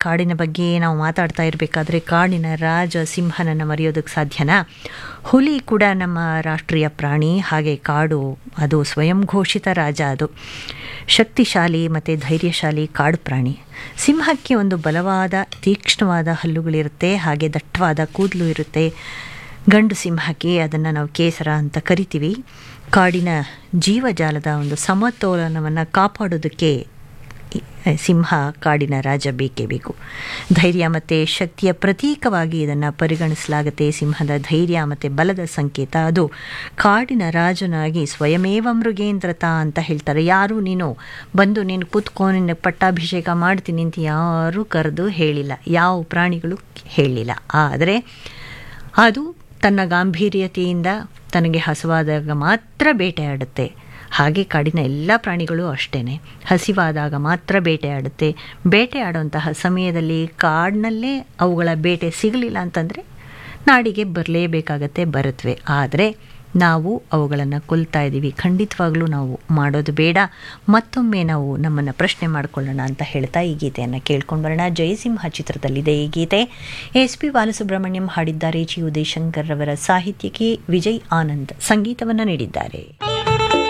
ಕಾಡಿನ ಬಗ್ಗೆ ನಾವು ಮಾತಾಡ್ತಾ ಇರಬೇಕಾದ್ರೆ ಕಾಡಿನ ರಾಜ ಸಿಂಹನನ್ನು ಮರೆಯೋದಕ್ಕೆ ಸಾಧ್ಯನಾ ಹುಲಿ ಕೂಡ ನಮ್ಮ ರಾಷ್ಟ್ರೀಯ ಪ್ರಾಣಿ ಹಾಗೆ ಕಾಡು ಅದು ಸ್ವಯಂ ಘೋಷಿತ ರಾಜ ಅದು ಶಕ್ತಿಶಾಲಿ ಮತ್ತು ಧೈರ್ಯಶಾಲಿ ಕಾಡು ಪ್ರಾಣಿ ಸಿಂಹಕ್ಕೆ ಒಂದು ಬಲವಾದ ತೀಕ್ಷ್ಣವಾದ ಹಲ್ಲುಗಳಿರುತ್ತೆ ಹಾಗೆ ದಟ್ಟವಾದ ಕೂದಲು ಇರುತ್ತೆ ಗಂಡು ಸಿಂಹಕ್ಕೆ ಅದನ್ನು ನಾವು ಕೇಸರ ಅಂತ ಕರಿತೀವಿ ಕಾಡಿನ ಜೀವಜಾಲದ ಒಂದು ಸಮತೋಲನವನ್ನು ಕಾಪಾಡೋದಕ್ಕೆ ಸಿಂಹ ಕಾಡಿನ ರಾಜ ಬೇಕೇ ಬೇಕು ಧೈರ್ಯ ಮತ್ತು ಶಕ್ತಿಯ ಪ್ರತೀಕವಾಗಿ ಇದನ್ನು ಪರಿಗಣಿಸಲಾಗುತ್ತೆ ಸಿಂಹದ ಧೈರ್ಯ ಮತ್ತು ಬಲದ ಸಂಕೇತ ಅದು ಕಾಡಿನ ರಾಜನಾಗಿ ಸ್ವಯಮೇವ ಮೃಗೇಂದ್ರತ ಅಂತ ಹೇಳ್ತಾರೆ ಯಾರು ನೀನು ಬಂದು ನೀನು ಕೂತ್ಕೊ ನಿನ್ನ ಪಟ್ಟಾಭಿಷೇಕ ಮಾಡ್ತೀನಿ ಅಂತ ಯಾರೂ ಕರೆದು ಹೇಳಿಲ್ಲ ಯಾವ ಪ್ರಾಣಿಗಳು ಹೇಳಿಲ್ಲ ಆದರೆ ಅದು ತನ್ನ ಗಾಂಭೀರ್ಯತೆಯಿಂದ ತನಗೆ ಹಸುವಾದಾಗ ಮಾತ್ರ ಬೇಟೆಯಾಡುತ್ತೆ ಹಾಗೆ ಕಾಡಿನ ಎಲ್ಲ ಪ್ರಾಣಿಗಳು ಅಷ್ಟೇ ಹಸಿವಾದಾಗ ಮಾತ್ರ ಬೇಟೆಯಾಡುತ್ತೆ ಬೇಟೆಯಾಡುವಂತಹ ಸಮಯದಲ್ಲಿ ಕಾಡಿನಲ್ಲೇ ಅವುಗಳ ಬೇಟೆ ಸಿಗಲಿಲ್ಲ ಅಂತಂದರೆ ನಾಡಿಗೆ ಬರಲೇಬೇಕಾಗತ್ತೆ ಬರುತ್ತವೆ ಆದರೆ ನಾವು ಅವುಗಳನ್ನು ಕೊಲ್ತಾ ಇದ್ದೀವಿ ಖಂಡಿತವಾಗ್ಲೂ ನಾವು ಮಾಡೋದು ಬೇಡ ಮತ್ತೊಮ್ಮೆ ನಾವು ನಮ್ಮನ್ನು ಪ್ರಶ್ನೆ ಮಾಡಿಕೊಳ್ಳೋಣ ಅಂತ ಹೇಳ್ತಾ ಈ ಗೀತೆಯನ್ನು ಕೇಳ್ಕೊಂಡು ಬರೋಣ ಜಯಸಿಂಹ ಚಿತ್ರದಲ್ಲಿದೆ ಈ ಗೀತೆ ಎಸ್ ಪಿ ಬಾಲಸುಬ್ರಹ್ಮಣ್ಯಂ ಹಾಡಿದ್ದಾರೆ ಜಿ ಉದಯಶಂಕರ್ ರವರ ಸಾಹಿತ್ಯಕ್ಕೆ ವಿಜಯ್ ಆನಂದ್ ಸಂಗೀತವನ್ನು ನೀಡಿದ್ದಾರೆ